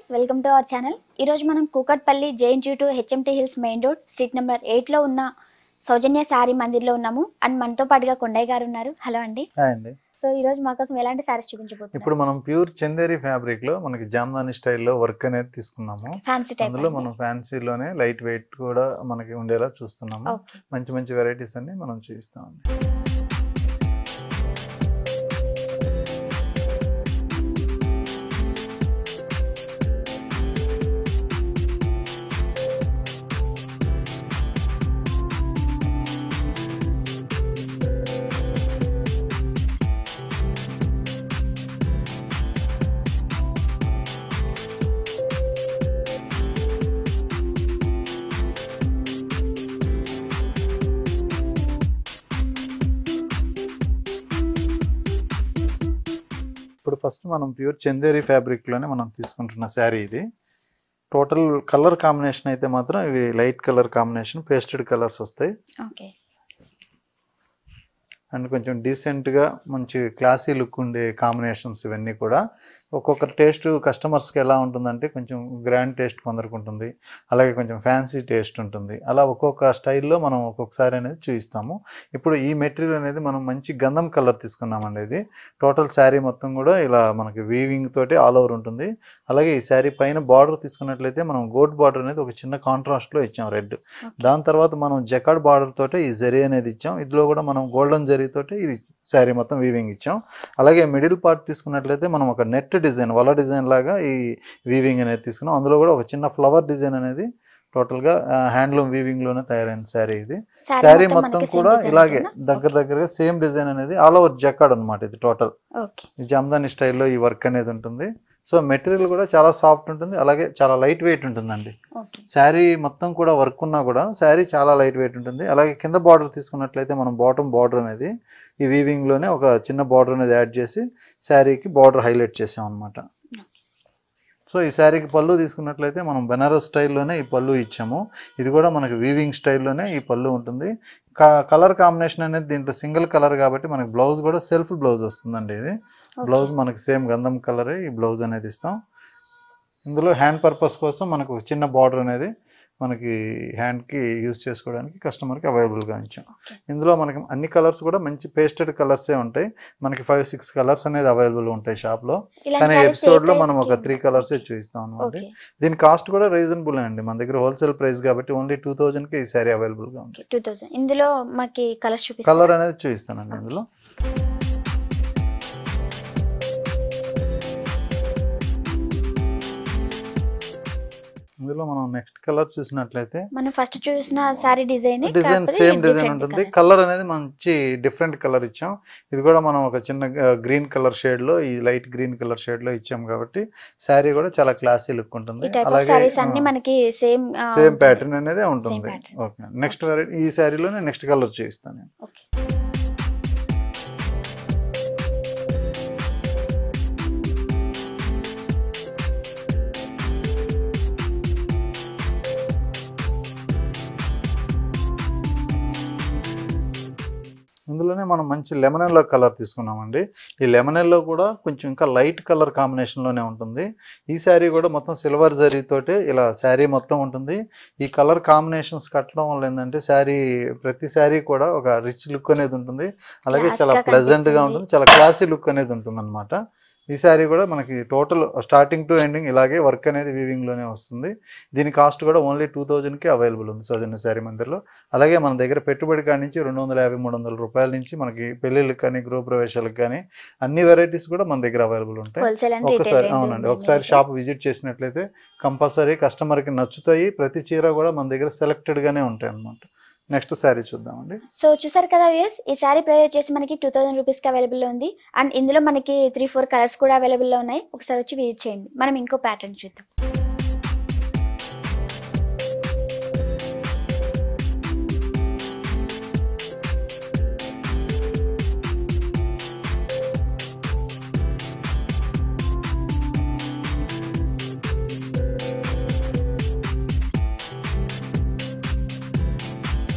Welcome to our channel ఈరోజు మనం Kukatpally JNG to HMT hills main road street number ఎయిట్లో ఉన్న సౌజన్య శారీ మందిర్లో ఉన్నాము అండ్ మనతో పాటుగా కొండయ్య గారు ఉన్నారు హలో అండి హాయ్ అండి సో ఈ రోజు మా కోసం ఎలాంటి శారీస్ చూపించబోతున్నారు ఇప్పుడు మనం ప్యూర్ చందేరి ఫ్యాబ్రిక్ లో మనకి జామ్దాని స్టైల్లో వర్క్ అనేది తీసుకున్నాము ఫ్యాన్సీ టైప్ అందులో మనం ఫ్యాన్సీలోనే లైట్ వెయిట్ కూడా మనకి ఉండేలా చూస్తున్నాము ఓకే మంచి మంచి వెరైటీస్ అన్ని మనం చూపిస్తామండి ఇప్పుడు ఫస్ట్ మనం ప్యూర్ చందేరి ఫ్యాబ్రిక్ లోనే మనం తీసుకుంటున్న శారీ ఇది టోటల్ కలర్ కాంబినేషన్ అయితే మాత్రం ఇవి light colour combination pastel colours వస్తాయి ఓకే అండ్ కొంచెం డీసెంట్గా మంచి క్లాసీ లుక్ ఉండే కాంబినేషన్స్ ఇవన్నీ కూడా ఒక్కొక్క టేస్ట్ కస్టమర్స్కి ఎలా ఉంటుందంటే కొంచెం గ్రాండ్ టేస్ట్ కొందరికి ఉంటుంది అలాగే కొంచెం ఫ్యాన్సీ టేస్ట్ ఉంటుంది అలా ఒక్కొక్క స్టైల్లో మనం ఒక్కొక్కసారి అనేది చూపిస్తాము ఇప్పుడు ఈ మెటీరియల్ అనేది మనం మంచి గంధం కలర్ తీసుకున్నామండి ఇది టోటల్ శారీ మొత్తం కూడా ఇలా మనకి వీవింగ్ తోటి ఆల్ ఓవర్ ఉంటుంది అలాగే ఈ శారీ పైన బార్డర్ తీసుకున్నట్లయితే మనం గోల్డ్ బార్డర్ అనేది ఒక చిన్న కాంట్రాస్ట్లో ఇచ్చాం రెడ్ దాని తర్వాత మనం జకాడ్ బార్డర్ తోటి ఈ జరీ అనేది ఇచ్చాం ఇందులో కూడా మనం గోల్డెన్ జరీ తోటి ఇది శారీ మొత్తం వీవింగ్ ఇచ్చాం అలాగే మిడిల్ పార్ట్ తీసుకున్నట్లయితే మనం ఒక నెట్ డిజైన్ వల డిజైన్ లాగా ఈ వీవింగ్ అనేది తీసుకున్నాం అందులో కూడా ఒక చిన్న ఫ్లవర్ డిజైన్ అనేది టోటల్గా హ్యాండ్లూమ్ వీవింగ్లోనే తయారైన శారీ ఇది శారీ మొత్తం కూడా ఇలాగే దగ్గర దగ్గరగా సేమ్ డిజైన్ అనేది ఆల్ ఓవర్ జకాడ్ అనమాట ఇది టోటల్ ఓకే ఈ జామ్దాని స్టైల్లో ఈ వర్క్ అనేది ఉంటుంది సో మెటీరియల్ కూడా చాలా సాఫ్ట్ ఉంటుంది అలాగే చాలా లైట్ వెయిట్ ఉంటుందండి ఓకే శారీ మొత్తం కూడా వర్క్ ఉన్నా కూడా శారీ చాలా లైట్ వెయిట్ ఉంటుంది అలాగే కింద బార్డర్ తీసుకున్నట్లయితే మనం బాటమ్ బార్డర్ అనేది ఈ వీవింగ్లోనే ఒక చిన్న బార్డర్ అనేది యాడ్ చేసి శారీకి బార్డర్ హైలైట్ చేసాం అనమాట సో ఈ శారీకి పళ్ళు తీసుకున్నట్లయితే మనం బెనారస్ స్టైల్లోనే ఈ పళ్ళు ఇచ్చాము ఇది కూడా మనకి వీవింగ్ స్టైల్లోనే ఈ పళ్ళు ఉంటుంది కలర్ కాంబినేషన్ అనేది దీంట్లో సింగిల్ కలర్ కాబట్టి మనకి బ్లౌజ్ కూడా సెల్ఫ్ బ్లౌజ్ వస్తుందండి ఇది బ్లౌజ్ మనకి సేమ్ గంధం కలరే ఈ బ్లౌజ్ అనేది ఇస్తాం ఇందులో హ్యాండ్ పర్పస్ కోసం మనకు ఒక చిన్న బార్డర్ అనేది మనకి హ్యాండ్కి యూస్ చేసుకోవడానికి కస్టమర్కి అవైలబుల్గా ఉంచాం Okay. ఇందులో మనకి అన్ని కలర్స్ కూడా మంచి పేస్టెడ్ కలర్సే ఉంటాయి మనకి ఫైవ్ సిక్స్ కలర్స్ అనేది అవైలబుల్ ఉంటాయి షాప్లో కానీ ఎపిసోడ్లో మనం ఒక త్రీ కలర్సే చూపిస్తాం అనమాట ఓకే దీని కాస్ట్ కూడా రీజనబుల్ అండి మన దగ్గర హోల్సేల్ ప్రైస్ కాబట్టి ఓన్లీ టూ థౌజండ్కి ఈ శారీ అవైలబుల్గా ఉంది టూ థౌసండ్ ఇందులో మనకి కలర్స్ చూపిస్తారు కలర్ అనేది చూపిస్తానండి ఇందులో ఇందులో మనం నెక్స్ట్ కలర్ చూసినట్లయితే మనం ఫస్ట్ చూసిన sari design design same design ఉంటుంది కలర్ అనేది మంచి డిఫరెంట్ కలర్ ఇచ్చాం ఇది కూడా మనం ఒక చిన్న గ్రీన్ కలర్ షేడ్ లో ఈ లైట్ గ్రీన్ కలర్ షేడ్ లో ఇచ్చాం కాబట్టి శారీ కూడా చాలా క్లాసీ లుక్ ఈ ఉంటుంది టైప్ ఆఫ్ అలాగే శారీస్ అన్ని మనకి సేమ్ సేమ్ ప్యాటర్న్ అనేది ఉంటుంది pattern. ఓకే నెక్స్ట్ వెరైటీ ఈ శారీలోనే నెక్స్ట్ కలర్ చూపిస్తాను నేను ఓకే ఇందులోనే మనం మంచి లెమన్ ఎల్లో కలర్ తీసుకున్నామండి ఈ లెమన్ ఎల్లో కూడా కొంచెం ఇంకా లైట్ కలర్ కాంబినేషన్లోనే ఉంటుంది ఈ శారీ కూడా మొత్తం సిల్వర్ జరీ తోటి ఇలా శారీ మొత్తం ఉంటుంది ఈ కలర్ కాంబినేషన్స్ కట్టడం వల్ల ఏంటంటే శారీ ప్రతి శారీ కూడా ఒక రిచ్ లుక్ అనేది ఉంటుంది అలాగే Class చాలా గా ప్లెజెంట్గా కనిపిస్తుంది. ఉంటుంది చాలా క్లాసీ లుక్ అనేది ఉంటుంది అనమాట ఈ శారీ కూడా మనకి టోటల్ స్టార్టింగ్ టు ఎండింగ్ ఇలాగే వర్క్ అనేది వీవింగ్లోనే వస్తుంది దీని కాస్ట్ కూడా ఓన్లీ టూ థౌజండ్కి అవైలబుల్ ఉంది సౌజన్య శారీ మందిర్లో అలాగే మన దగ్గర పెట్టుబడి కాడి నుంచి రెండు వందల యాభై మూడు వందల రూపాయల నుంచి మనకి పెళ్ళిళ్ళకి కానీ గృహ ప్రవేశాలకు కానీ అన్ని వెరైటీస్ కూడా మన దగ్గర అవైలబుల్ ఉంటాయి హోల్సేల్ అండ్ ఒకసారి అవునండి ఒకసారి షాప్ విజిట్ చేసినట్లయితే కంపల్సరీ కస్టమర్కి నచ్చుతాయి ప్రతి చీర కూడా మన దగ్గర సెలెక్టెడ్గానే ఉంటాయి అన్నమాట నెక్స్ట్ శారీ చూద్దామండి సో చూసారు కదా వ్యూస్ ఈ శారీ ప్రైస్ వచ్చేసి మనకి టూ థౌసండ్ రూపీస్కి అవైలబుల్ ఉంది అండ్ ఇందులో మనకి త్రీ ఫోర్ కలర్స్ కూడా అవైలబుల్లో ఉన్నాయి ఒకసారి వచ్చి విజిట్ చేయండి మనం ఇంకో ప్యాటర్న్ చూద్దాం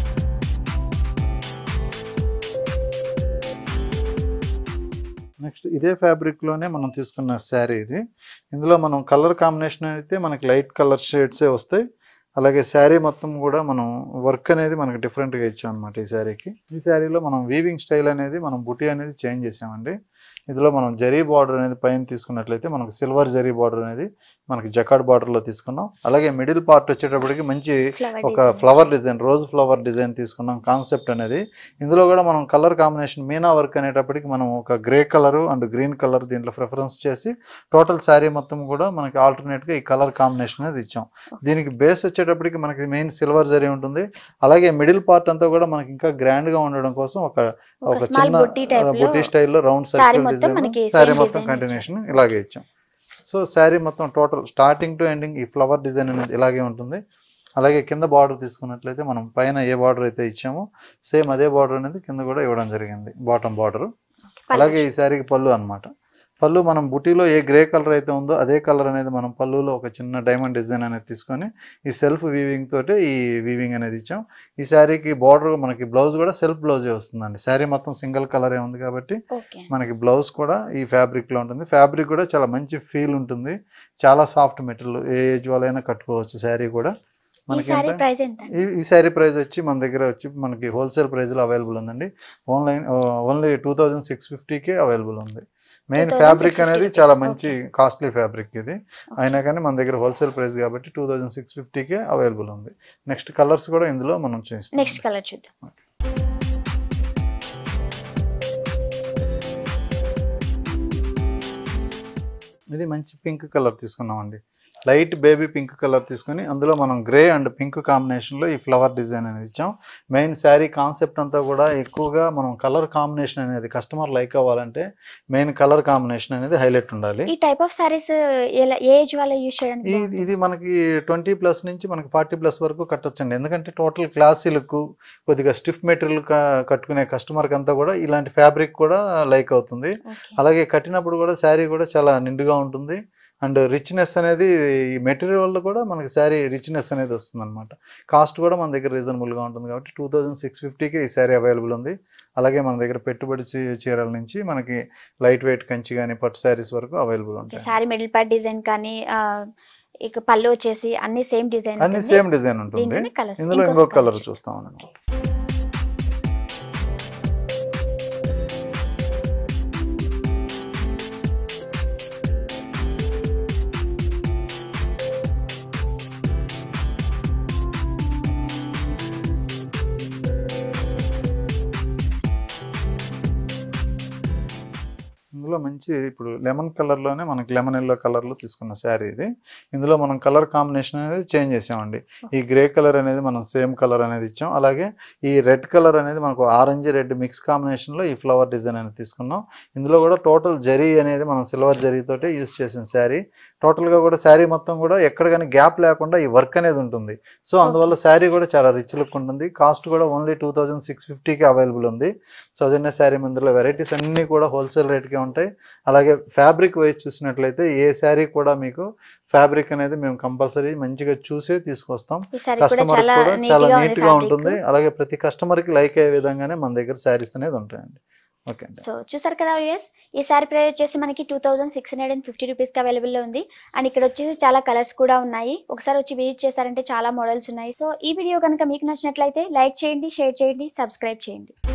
నెక్స్ట్ ఇదే ఫ్యాబ్రిక్లోనే మనం తీసుకున్న శారీ ఇది ఇందులో మనం కలర్ కాంబినేషన్ అయితే మనకి లైట్ కలర్ షేడ్సే వస్తాయి అలాగే శారీ మొత్తం కూడా మనం వర్క్ అనేది మనకి డిఫరెంట్గా ఇచ్చాం అనమాట ఈ శారీకి ఈ శారీలో మనం వీవింగ్ స్టైల్ అనేది మనం బుటీ అనేది చేంజ్ చేసామండి ఇందులో మనం జరీ బార్డర్ అనేది పైన తీసుకున్నట్లయితే మనకు సిల్వర్ జరీ బార్డర్ అనేది మనకి జకాడ్ బార్డర్లో తీసుకున్నాం అలాగే మిడిల్ పార్ట్ వచ్చేటప్పటికి మంచి ఫ్లవర్ ఒక flower design rose flower design తీసుకున్నాం కాన్సెప్ట్ అనేది ఇందులో కూడా మనం కలర్ కాంబినేషన్ మీనా వర్క్ అనేటప్పటికి మనం ఒక grey colour and green colour దీంట్లో ప్రిఫరెన్స్ చేసి టోటల్ శారీ మొత్తం కూడా మనకి ఆల్టర్నేట్గా ఈ కలర్ కాంబినేషన్ అనేది ఇచ్చాం దీనికి బేస్ వచ్చేటప్పటికి మనకి మెయిన్ సిల్వర్ జరీ ఉంటుంది అలాగే మిడిల్ పార్ట్ అంతా కూడా మనకి ఇంకా గ్రాండ్గా ఉండడం కోసం ఒక ఒక ఒక స్మాల్ చిన్న బుట్టి టైప్ లో బుట్టి స్టైల్లో రౌండ్ శారీ సర్కిల్ మొత్తం డిజైన్ మనకి శారీ same మొత్తం design కంటిన్యూషన్ ఇలాగే ఇచ్చాం సో శారీ మొత్తం టోటల్ స్టార్టింగ్ టు ఎండింగ్ ఈ ఫ్లవర్ డిజైన్ అనేది ఇలాగే ఉంటుంది అలాగే కింద బార్డర్ తీసుకున్నట్లయితే మనం పైన ఏ బార్డర్ అయితే ఇచ్చామో సేమ్ అదే బార్డర్ అనేది కింద కూడా ఇవ్వడం జరిగింది బాటమ్ బార్డర్ అలాగే ఈ శారీకి పళ్ళు అన్నమాట పళ్ళు మనం బుటీలో ఏ గ్రే కలర్ అయితే ఉందో అదే కలర్ అనేది మనం పళ్ళులో ఒక చిన్న డైమండ్ డిజైన్ అనేది తీసుకొని ఈ సెల్ఫ్ వీవింగ్ తోటి ఈ వీవింగ్ అనేది ఇచ్చాం ఈ శారీకి బార్డర్ మనకి బ్లౌజ్ కూడా సెల్ఫ్ బ్లౌజే వస్తుందండి శారీ మొత్తం సింగిల్ కలరే ఉంది కాబట్టి ఓకే మనకి బ్లౌజ్ కూడా ఈ ఫ్యాబ్రిక్లో ఉంటుంది ఫ్యాబ్రిక్ కూడా చాలా మంచి ఫీల్ ఉంటుంది చాలా సాఫ్ట్ మెటీరియల్ ఏ ఏజ్ వాళ్ళైనా కట్టుకోవచ్చు శారీ కూడా ఈ మనకి సారీ ఎంత- ప్రైస్ ఎంత అండి? ఈ ఈ శారీ ప్రైస్ వచ్చి మన దగ్గర వచ్చి మనకి హోల్సేల్ ప్రైస్లో అవైలబుల్ ఉందండి online only two thousand six ఫిఫ్టీకే అవైలబుల్ ఉంది మెయిన్ 2650 ఫ్యాబ్రిక్ అనేది rupees. చాలా మంచి Okay. కాస్ట్లీ ఫ్యాబ్రిక్ ఇది అయినా కానీ మన దగ్గర హోల్సేల్ ప్రైస్ కాబట్టి టూ థౌజండ్ సిక్స్ ఫిఫ్టీకే అవైలబుల్ ఉంది నెక్స్ట్ కలర్స్ కూడా ఇందులో మనం చూస్తాం నెక్స్ట్ కలర్ చూద్దాం ఇది మంచి పింక్ కలర్ తీసుకున్నామండి లైట్ బేబీ పింక్ కలర్ తీసుకొని అందులో మనం గ్రే అండ్ పింక్ కాంబినేషన్లో ఈ ఫ్లవర్ డిజైన్ అనేది ఇచ్చాం మెయిన్ శారీ కాన్సెప్ట్ అంతా కూడా ఎక్కువగా మనం కలర్ కాంబినేషన్ అనేది కస్టమర్ లైక్ అవ్వాలంటే మెయిన్ కలర్ కాంబినేషన్ అనేది హైలైట్ ఉండాలి ఈ టైప్ ఆఫ్ సారీస్ ఎలా ఏ ఏజ్ వాళ్ళు యూజ్ చేయడానికి ఈ బాగుంటుంది? ఇది మనకి ట్వంటీ ప్లస్ నుంచి మనకి ఫార్టీ ప్లస్ వరకు కట్టొచ్చండి ఎందుకంటే టోటల్ క్లాసీ లుక్ కొద్దిగా స్టిఫ్ మెటీరియల్ కట్టుకునే కస్టమర్కి అంతా కూడా ఇలాంటి ఫ్యాబ్రిక్ కూడా లైక్ అవుతుంది ఓకే అలాగే కట్టినప్పుడు కూడా శారీ కూడా చాలా నిండుగా ఉంటుంది అండ్ రిచ్నెస్ అనేది ఈ మెటీరియల్ వల్ల కూడా మనకి శారీ రిచ్నెస్ అనేది వస్తుంది అనమాట కాస్ట్ కూడా మన దగ్గర రీజనబుల్గా ఉంటుంది కాబట్టి టూ థౌజండ్ సిక్స్ ఫిఫ్టీకి ఈ శారీ అవైలబుల్ ఉంది అలాగే మన దగ్గర పెట్టుబడి చీ- చీరల నుంచి మనకి లైట్ వెయిట్ కంచి కానీ పట్టు శారీస్ వరకు అవైలబుల్ ఓకే ఉంటాయి సారీ మిడిల్ పార్ట్ డిజైన్ కానీ ఆ, ఇక పళ్ళు వచ్చేసి అన్ని సేమ్ డిజైన్ అన్ని సేమ్ డిజైన్ ఉంటుంది దీంట్లోనే కలర్స్ ఇందులో ఇంకొక కలర్ చూస్తాం అనమాట ఇందులో మంచి ఇప్పుడు లెమన్ కలర్లోనే మనకి లెమన్ ఎల్లో కలర్లో తీసుకున్న శారీ ఇది ఇందులో మనం కలర్ కాంబినేషన్ అనేది చేంజ్ చేసామండి ఈ గ్రే కలర్ అనేది మనం సేమ్ కలర్ అనేది ఇచ్చాం అలాగే ఈ రెడ్ కలర్ అనేది మనకు ఆరెంజ్ రెడ్ మిక్స్ కాంబినేషన్లో ఈ ఫ్లవర్ డిజైన్ అనేది తీసుకున్నాం ఇందులో కూడా టోటల్ జరీ అనేది మనం సిల్వర్ జరీతోటే యూస్ చేసిన శారీ టోటల్గా కూడా శారీ మొత్తం కూడా ఎక్కడ కానీ గ్యాప్ లేకుండా ఈ వర్క్ అనేది ఉంటుంది సో అందువల్ల శారీ కూడా చాలా రిచ్ లుక్ ఉంటుంది కాస్ట్ కూడా ఓన్లీ టూ థౌజండ్ సిక్స్ ఫిఫ్టీకి అవైలబుల్ ఉంది సౌజన్య శారీ ఇందులో వెరైటీస్ అన్నీ కూడా హోల్సేల్ రేట్కే ఉంటాయి అలాగే ఫ్యాబ్రిక్ వైజ్ చూసినట్లయితే ఏ శారీ కూడా మీకు ఫ్యాబ్రిక్ అనేది మేము కంపల్సరీ మంచిగా చూసే తీసుకొస్తాం ఈ సారీ కూడా కస్టమర్ చాలా కూడా నీట్ చాలా గా నీట్ ఉంది గా fabric. ఉంటుంది అలాగే ప్రతి కస్టమర్ కి లైక్ అయ్యే విధంగానే మన దగ్గర శారీస్ అనేది ఉంటాయండి ఓకే అండి సో చూసారు కదా యూఎస్ ఈ సారీ ప్రైస్ వచ్చేసి మనకి two thousand six hundred and fifty రూపీస్కి అవైలబుల్లో ఉంది అండ్ ఇక్కడ వచ్చేసి చాలా కలర్స్ కూడా ఉన్నాయి ఒకసారి వచ్చి విజిట్ చేశారంటే చాలా మోడల్స్ ఉన్నాయి సో ఈ వీడియో కనుక మీకు నచ్చినట్లయితే లైక్ చేయండి షేర్ చేయండి సబ్స్క్రైబ్ చేయండి